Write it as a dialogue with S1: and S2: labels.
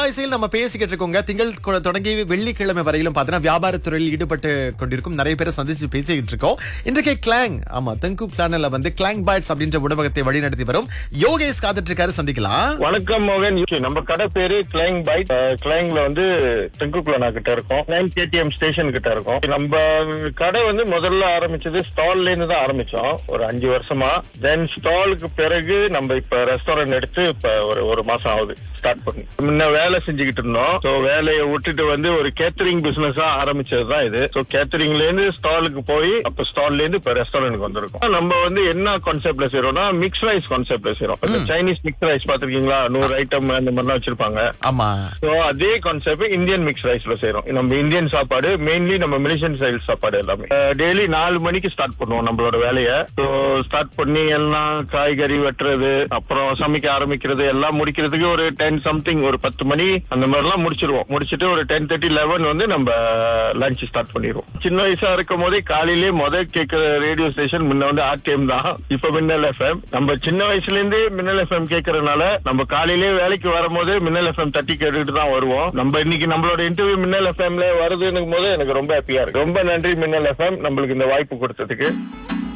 S1: இசையில் நம்ம பேசிக்கிட்டு இருக்கோங்க திங்கள் கொ- தொடங்கி வெள்ளிக்கிழமை வரையிலும் பார்த்தீங்கன்னா வியாபாரத் துறையில் ஈடுபட்டு கொண்டிருக்கும் நிறைய பேரை சந்திச்சு பேசிக்கிட்டு இருக்கோம் இன்றைக்கு கிளாங் ஆமா தெங்கு கிளானில் வந்து கிளாங் பைட்ஸ் அப்படின்ற உணவகத்தை வழிநடத்தி வரும் யோகேஷ் காத்துட்டு இருக்காரு சந்திக்கலாம்
S2: வணக்கம் மோகன் Okay, நம்ம கடை பேரு கிளைங் பைட் கிளைங்ல வந்து தெங்குக்குளனா கிட்ட இருக்கோம் நைன் கேடிஎம் ஸ்டேஷன் கிட்ட இருக்கோம் நம்ம கடை வந்து முதல்ல ஆரம்பிச்சது ஸ்டால்ல இருந்து தான் ஆரம்பிச்சோம் ஒரு அஞ்சு வருஷமா தென் ஸ்டாலுக்கு பிறகு நம்ம இப்ப ரெஸ்டாரண்ட் எடுத்து இப்ப ஒரு ஒரு மாசம் ஆகுது ஸ்டார்ட் பண்ணி முன்ன வேலை செஞ்சுக்கிட்டு இருந்தோம் ஸோ வேலையை விட்டுட்டு வந்து ஒரு கேட்டரிங் பிசினஸா ஆரம்பிச்சது தான் இது ஸோ கேட்டரிங்ல இருந்து ஸ்டாலுக்கு போய் அப்ப ஸ்டால்ல இருந்து இப்ப ரெஸ்டாரண்ட்க்கு வந்திருக்கோம் நம்ம வந்து என்ன கான்செப்ட்ல செய்யறோம்னா மிக்ஸ் ரைஸ் கான்செப்ட்ல செய்யறோம் இப்ப சைனீஸ் மிக்ஸ் ரைஸ் பாத்திருக்கீங்களா நூறு ஐட்டம் அந்த மாதிரிலாம் வச்சிருப்பாங்க
S1: ஆமா
S2: சோ அதே கான்செப்ட் இந்தியன் மிக்ஸ் ரைஸ்ல செய்யறோம் நம்ம இந்தியன் சாப்பாடு மெயின்லி நம்ம மலேசியன் ஸ்டைல் சாப்பாடு எல்லாமே டெய்லி நாலு மணிக்கு ஸ்டார்ட் பண்ணுவோம் நம்மளோட வேலையை ஸோ ஸ்டார்ட் பண்ணி எல்லாம் காய்கறி வெட்டுறது அப்புறம் சமைக்க ஆரம்பிக்கிறது எல்லாம் முடிக்கிறதுக்கு ஒரு டென் சம்திங் ஒரு பத்து மணி அந்த மாதிரிலாம் முடிச்சிருவோம் முடிச்சிட்டு ஒரு டென் தேர்ட்டி லெவன் வந்து நம்ம லஞ்ச் ஸ்டார்ட் பண்ணிடுவோம் சின்ன வயசா இருக்கும் போதே காலையிலேயே முதல் கேட்கிற ரேடியோ ஸ்டேஷன் முன்ன வந்து ஆர்டிஎம் தான் இப்ப மின்னல் எஃப்எம் நம்ம சின்ன வயசுல இருந்தே மின்னல் எஃப்எம் கேட்கறதுனால நம்ம காலையிலேயே வேலைக்கு வரும்போது மின்னல் எஃப்எம் தட்டி கேட்டுட்டு தான் வருவோம் நம்ம இன்னைக்கு நம்மளோட இன்டர்வியூ மின்னல் எஃப்எம்ல வருதுன்னு போது எனக்கு ரொம்ப ஹாப்பியா இருக்கு ரொம்ப நன்றி மின்னல் எஃப்எம் நம்மளுக்கு இந்த வாய்ப்பு கொடுத்ததுக்கு